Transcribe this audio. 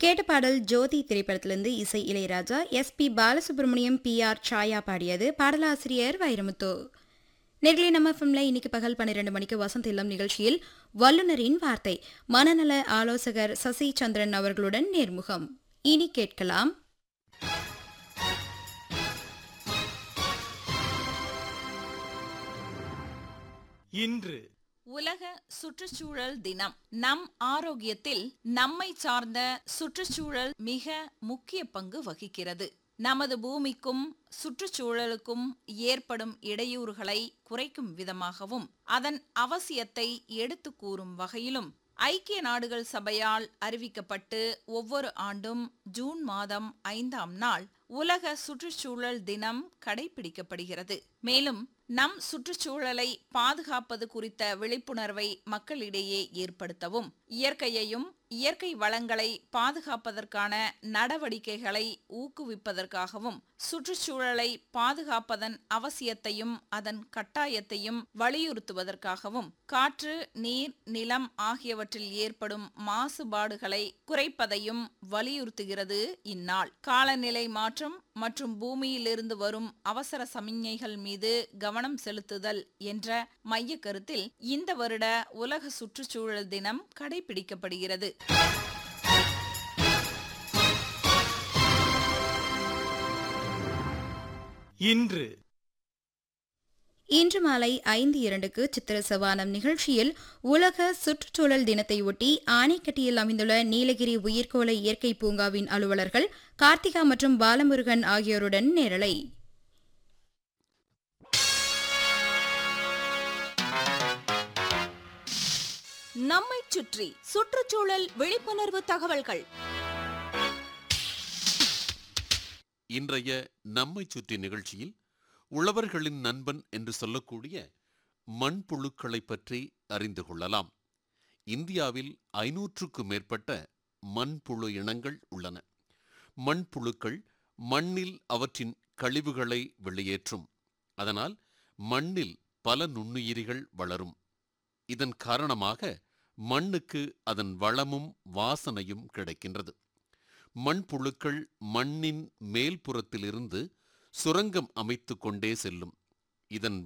கேட்ட பாடல் ஜோதி திரைப்படத்திலிருந்து இசை Ilaiyaraaja S P Balasubrahmanyam P R Chaya பாடியது பாடலாசிரியர் வைரமுத்து நேர்களே நம்ம ஃபிலிம்ல இன்னைக்கு பகல் பன்னிரண்டு மணிக்கு வசந்த் இல்லம் நிகழ்ச்சியில் வல்லுநரின் வார்த்தை மனநல ஆலோசகர் சசி சந்திரன் அவர்களுடன் நேர்முகம் இனி கேட்கலாம் இன்று உலக சுற்றுச்சூழல் தினம் நம் ஆரோக்கியத்தில் நம்மை சார்ந்த சுற்றுச்சூழல் மிக முக்கிய பங்கு வகிக்கிறது நமது பூமிக்கும் சுற்றுச்சூழலுக்கும் ஏற்படும் இடையூறுகளை குறைக்கும் விதமாகவும் அதன் அவசியத்தை எடுத்து கூறும் வகையிலும் ஐக்கிய நாடுகள் சபையால் அறிவிக்கப்பட்டு ஒவ்வொரு ஆண்டும் ஜூன் மாதம் ஐந்தாம் நாள் உலக சுற்றுச்சூழல் தினம் கடைபிடிக்கப்படுகிறது மேலும் நம் சுற்றுச்சூழலை பாதுகாப்பது குறித்த விழிப்புணர்வை மக்களிடையே ஏற்படுத்தவும் இயற்கையையும் இயற்கை வளங்களை பாதுகாப்பதற்கான நடவடிக்கைகளை ஊக்குவிப்பதற்காகவும் சுற்றுச்சூழலை பாதுகாப்பதன் அவசியத்தையும் அதன் கட்டாயத்தையும் வலியுறுத்துவதற்காகவும் காற்று நீர் நிலம் ஆகியவற்றில் ஏற்படும் மாசுபாடுகளை குறைப்பதையும் வலியுறுத்துகிறது இந்நாள் காலநிலை மாற்றம் மற்றும் பூமியிலிருந்து வரும் அவசர சமிஞ்ஞைகள் மீது கவனம் செலுத்துதல் என்ற மைய கருத்தில் இந்த வருட உலக சுற்றுச்சூழல் தினம் கடைபிடிக்கப்படுகிறது இன்று இன்று மாலை ஐந்து இரண்டுக்கு சித்திர சவானம் நிகழ்ச்சியில் உலக சுற்றுச்சூழல் தினத்தை ஒட்டி ஆனைக்கட்டியில் அமைந்துள்ள நீலகிரி உயிர்கோள இயற்கை பூங்காவின் அலுவலர்கள் கார்த்திகா மற்றும் பாலமுருகன் ஆகியோருடன் நேரலை நம்மைச் சுற்றி சுற்றுச்சூழல் விழிப்புணர்வு தகவல்கள் இன்றைய நம்மைச் சுற்றி நிகழ்ச்சியில் உழவர்களின் நண்பன் என்று சொல்லக்கூடிய மண்புழுக்களைப் பற்றி அறிந்து கொள்ளலாம் இந்தியாவில் ஐநூற்றுக்கும் மேற்பட்ட மண்புழு இனங்கள் உள்ளன மண்புழுக்கள் மண்ணில் அவற்றின் கழிவுகளை வெளியேற்றும் அதனால் மண்ணில் பல நுண்ணுயிரிகள் வளரும் இதன் காரணமாக மண்ணுக்கு அதன் வளமும் வாசனையும் கிடைக்கின்றது மண்புழுக்கள் மண்ணின் மேல்புறத்திலிருந்து சுரங்கம் அமைத்துக் கொண்டே செல்லும் இதன்